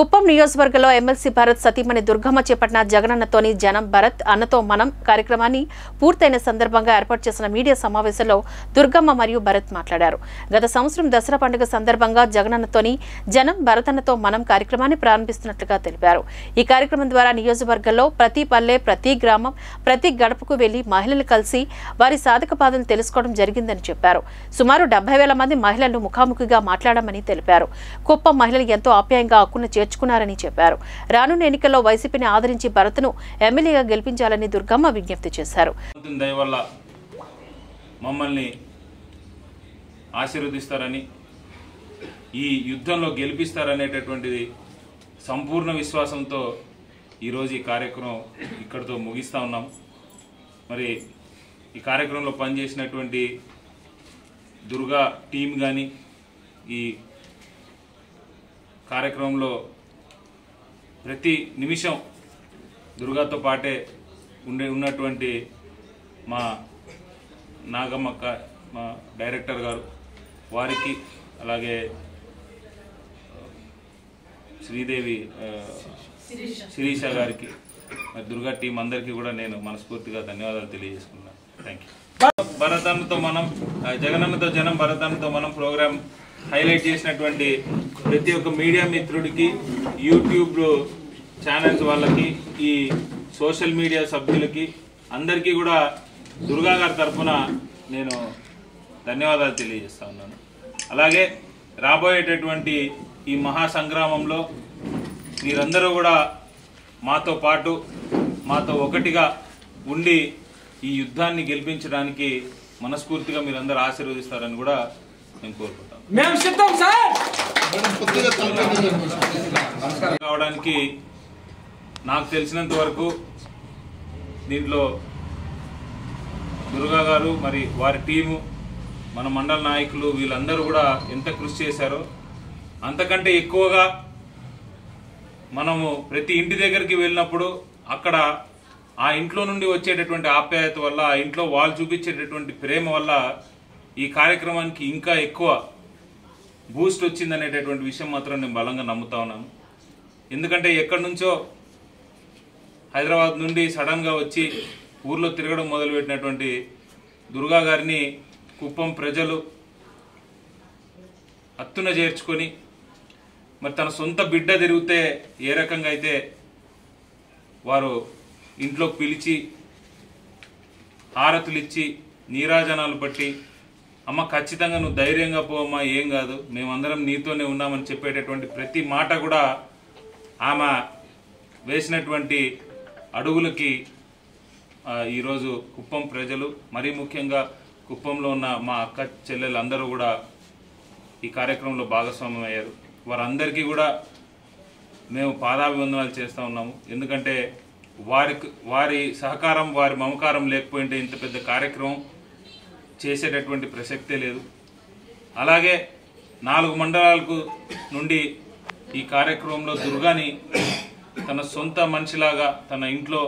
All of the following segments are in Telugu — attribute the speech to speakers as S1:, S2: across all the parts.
S1: కుప్పం నియోజకవర్గంలో ఎమ్మెల్సీ భరత్ సతీమణి దుర్గమ్మ చేపట్టిన జగనన్నతోని జనం భరత్ అన్నతో మనం కార్యక్రమాన్ని పూర్తయిన సందర్భంగా ఏర్పాటు చేసిన మీడియా సమావేశంలో దుర్గమ్మ మరియు భరత్ మాట్లాడారు గత సంవత్సరం దసరా పండుగ సందర్భంగా జగనన్నతోని జనం భరత్ అన్నతో మనం కార్యక్రమాన్ని ప్రారంభిస్తున్నట్లుగా తెలిపారు ఈ కార్యక్రమం ద్వారా నియోజకవర్గంలో ప్రతి పల్లె ప్రతి గ్రామం ప్రతి గడపకు వెళ్లి మహిళలు కలిసి వారి సాధక బాధలు తెలుసుకోవడం జరిగిందని చెప్పారు సుమారు డెబ్బై వేల మంది మహిళలను ముఖాముఖిగా మాట్లాడామని తెలిపారు కుప్పం మహిళలు ఎంతో ఆప్యాయంగా హక్కును చేర్చుకున్నారని చెప్పారు రానున్న ఎన్నికల్లో వైసీపీని ఆదరించి భరత్ను ఎమ్మెల్యేగా గెలిపించాలని దుర్గమ్మ విజ్ఞప్తి చేశారు
S2: భగవంతుని దయ వల్ల మమ్మల్ని ఆశీర్వదిస్తారని ఈ యుద్ధంలో గెలిపిస్తారనేటటువంటిది సంపూర్ణ విశ్వాసంతో ఈరోజు ఈ కార్యక్రమం ఇక్కడితో ముగిస్తూ ఉన్నాం మరి ఈ కార్యక్రమంలో పనిచేసినటువంటి దుర్గా టీం కానీ ఈ కార్యక్రమంలో ప్రతి నిమిషం దుర్గాతో పాటే ఉండే ఉన్నటువంటి మా నాగమ్మక్క మా డైరెక్టర్ గారు వారికి అలాగే శ్రీదేవి ఆ, శిరీష గారికి మరి దుర్గా టీం అందరికీ కూడా నేను మనస్ఫూర్తిగా ధన్యవాదాలు తెలియజేసుకున్నాను థ్యాంక్ యూ భరతన్నతో మనం ఆ, జగనన్నతో జనం భరతన్నతో మనం ప్రోగ్రామ్ హైలైట్ చేసినటువంటి ప్రతి ఒక్క మీడియా మిత్రుడికి యూట్యూబ్ ఛానల్స్ వాళ్ళకి ఈ సోషల్ మీడియా సభ్యులకి అందరికీ కూడా దుర్గా గారి తరఫున నేను ధన్యవాదాలు తెలియజేస్తా ఉన్నాను అలాగే రాబోయేటటువంటి ఈ మహా సంగ్రామంలో మీరందరూ కూడా మాతో పాటు మాతో ఒకటిగా ఉండి ఈ యుద్ధాన్ని గెలిపించడానికి మనస్ఫూర్తిగా మీరందరూ ఆశీర్వదిస్తారని కూడా నేను కోరుకుంటాను
S3: మేము సిద్ధం సార్
S2: కావడానికి నాకు తెలిసినంత వరకు దీంట్లో దుర్గా గారు మరి వారి టీము మన మండల నాయకులు వీళ్ళందరూ కూడా ఎంత కృషి చేశారో అంతకంటే ఎక్కువగా మనము ప్రతి ఇంటి దగ్గరికి వెళ్ళినప్పుడు అక్కడ ఆ ఇంట్లో నుండి వచ్చేటటువంటి ఆప్యాయత వల్ల ఆ ఇంట్లో వాళ్ళు చూపించేటటువంటి ప్రేమ వల్ల ఈ కార్యక్రమానికి ఇంకా ఎక్కువ బూస్ట్ వచ్చిందనేటటువంటి విషయం మాత్రం నేను బలంగా నమ్ముతా ఉన్నాను ఎందుకంటే ఎక్కడి నుంచో హైదరాబాద్ నుండి సడన్గా వచ్చి ఊర్లో తిరగడం మొదలుపెట్టినటువంటి దుర్గా గారిని కుప్పం ప్రజలు హత్తున చేర్చుకొని మరి తన సొంత బిడ్డ తిరిగితే ఏ రకంగా అయితే వారు ఇంట్లోకి పిలిచి హారతులు ఇచ్చి నీరాజనాలు పట్టి అమ్మ ఖచ్చితంగా నువ్వు ధైర్యంగా పోమ్మా ఏం కాదు మేమందరం నీతోనే ఉన్నామని చెప్పేటటువంటి ప్రతి మాట కూడా ఆమె వేసినటువంటి అడుగులకి ఆ, ఈరోజు కుప్పం ప్రజలు మరీ ముఖ్యంగా కుప్పంలో ఉన్న మా అక్క చెల్లెలు అందరూ కూడా ఈ కార్యక్రమంలో భాగస్వామ్యం అయ్యారు వారందరికీ కూడా మేము పాదాభివందనాలు చేస్తూ ఉన్నాము ఎందుకంటే వారికి వారి సహకారం వారి మమకారం లేకపోయింటే ఇంత పెద్ద కార్యక్రమం చేసేటటువంటి ప్రసక్తే లేదు అలాగే నాలుగు మండలాలకు నుండి ఈ కార్యక్రమంలో దుర్గాని తన సొంత మనిషిలాగా తన ఇంట్లో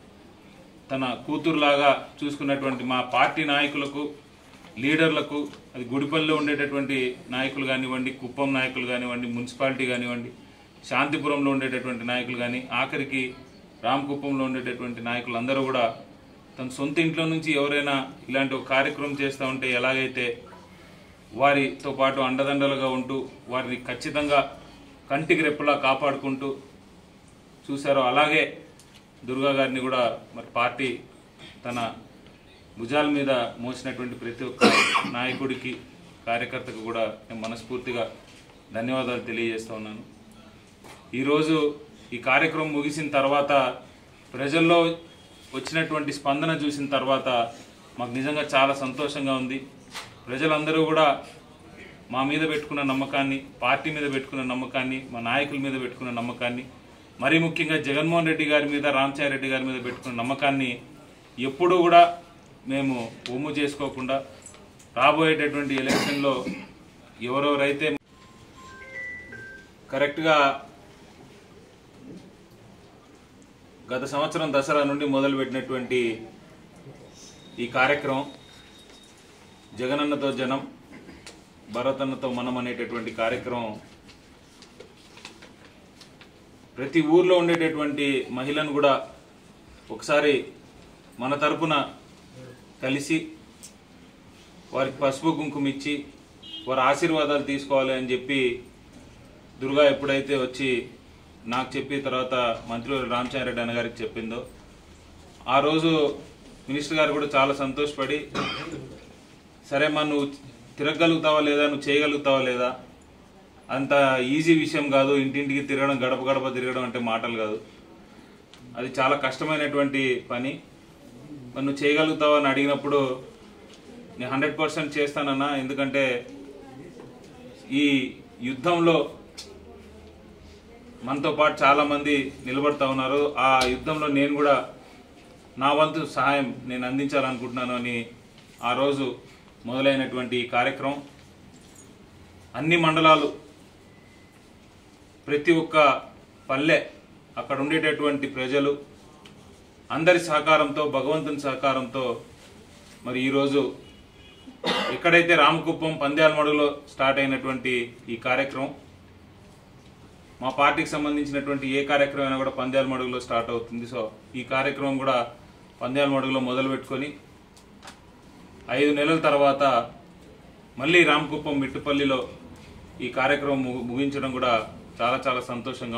S2: తన కూతురులాగా చూసుకున్నటువంటి మా పార్టీ నాయకులకు లీడర్లకు అది గుడిపల్లిలో ఉండేటటువంటి నాయకులు కానివ్వండి కుప్పం నాయకులు కానివ్వండి మున్సిపాలిటీ కానివ్వండి శాంతిపురంలో ఉండేటటువంటి నాయకులు కానీ ఆఖరికి రామకుప్పంలో ఉండేటటువంటి నాయకులు అందరూ కూడా తన సొంత ఇంట్లో నుంచి ఎవరైనా ఇలాంటి ఒక కార్యక్రమం చేస్తూ ఉంటే ఎలాగైతే వారితో పాటు అండదండలుగా ఉంటూ వారిని ఖచ్చితంగా కంటికి రెప్పలా కాపాడుకుంటూ చూశారో అలాగే దుర్గా గారిని కూడా మరి పార్టీ తన భుజాల మీద మోసినటువంటి ప్రతి ఒక్క నాయకుడికి కార్యకర్తకు కూడా నేను మనస్ఫూర్తిగా ధన్యవాదాలు తెలియజేస్తూ ఉన్నాను ఈరోజు ఈ కార్యక్రమం ముగిసిన తర్వాత ప్రజల్లో వచ్చినటువంటి స్పందన చూసిన తర్వాత మాకు నిజంగా చాలా సంతోషంగా ఉంది ప్రజలందరూ కూడా మా మీద పెట్టుకున్న నమ్మకాన్ని పార్టీ మీద పెట్టుకున్న నమ్మకాన్ని మా నాయకుల మీద పెట్టుకున్న నమ్మకాన్ని మరీ ముఖ్యంగా జగన్మోహన్ రెడ్డి గారి మీద రామచారి రెడ్డి గారి మీద పెట్టుకున్న నమ్మకాన్ని ఎప్పుడూ కూడా మేము ఒమ్ము చేసుకోకుండా రాబోయేటటువంటి ఎలక్షన్లో ఎవరెవరైతే కరెక్ట్గా గత సంవత్సరం దసరా నుండి మొదలుపెట్టినటువంటి ఈ కార్యక్రమం జగనన్నతో జనం భరతన్నతో మనం అనేటటువంటి కార్యక్రమం ప్రతి ఊర్లో ఉండేటటువంటి మహిళను కూడా ఒకసారి మన తరపున కలిసి వారికి పసుపు కుంకుమ ఇచ్చి వారి ఆశీర్వాదాలు తీసుకోవాలి అని చెప్పి దుర్గా ఎప్పుడైతే వచ్చి నాకు చెప్పి తర్వాత మంత్రి రామచంద్రరెడ్డి అన్న గారికి చెప్పిందో ఆ రోజు మినిస్టర్ గారు కూడా చాలా సంతోషపడి సరే మా నువ్వు తిరగలుగుతావా లేదా నువ్వు చేయగలుగుతావా లేదా అంత ఈజీ విషయం కాదు ఇంటింటికి తిరగడం గడప గడప తిరగడం అంటే మాటలు కాదు అది చాలా కష్టమైనటువంటి పని మరి నువ్వు చేయగలుగుతావా అని అడిగినప్పుడు నేను హండ్రెడ్ పర్సెంట్ చేస్తానన్నా ఎందుకంటే ఈ యుద్ధంలో మనతో పాటు చాలా మంది నిలబడతా ఉన్నారు ఆ యుద్ధంలో నేను కూడా నా వంతు సహాయం నేను అందించాలనుకుంటున్నాను అని ఆ రోజు మొదలైనటువంటి ఈ కార్యక్రమం అన్ని మండలాలు ప్రతి ఒక్క పల్లె అక్కడ ఉండేటటువంటి ప్రజలు అందరి సహకారంతో భగవంతుని సహకారంతో మరి ఈరోజు ఎక్కడైతే రామకుప్పం పంద్యాలమడుగులో స్టార్ట్ అయినటువంటి ఈ కార్యక్రమం మా పార్టీకి సంబంధించినటువంటి ఏ కార్యక్రమం అయినా కూడా పంద్యాలమడుగులో స్టార్ట్ అవుతుంది సో ఈ కార్యక్రమం కూడా పంద్యాలమడుగులో మొదలు పెట్టుకొని ఐదు నెలల తర్వాత మళ్ళీ రామకుప్పం మిట్టుపల్లిలో ఈ కార్యక్రమం ముగి- ముగించడం కూడా చాలా చాలా సంతోషంగా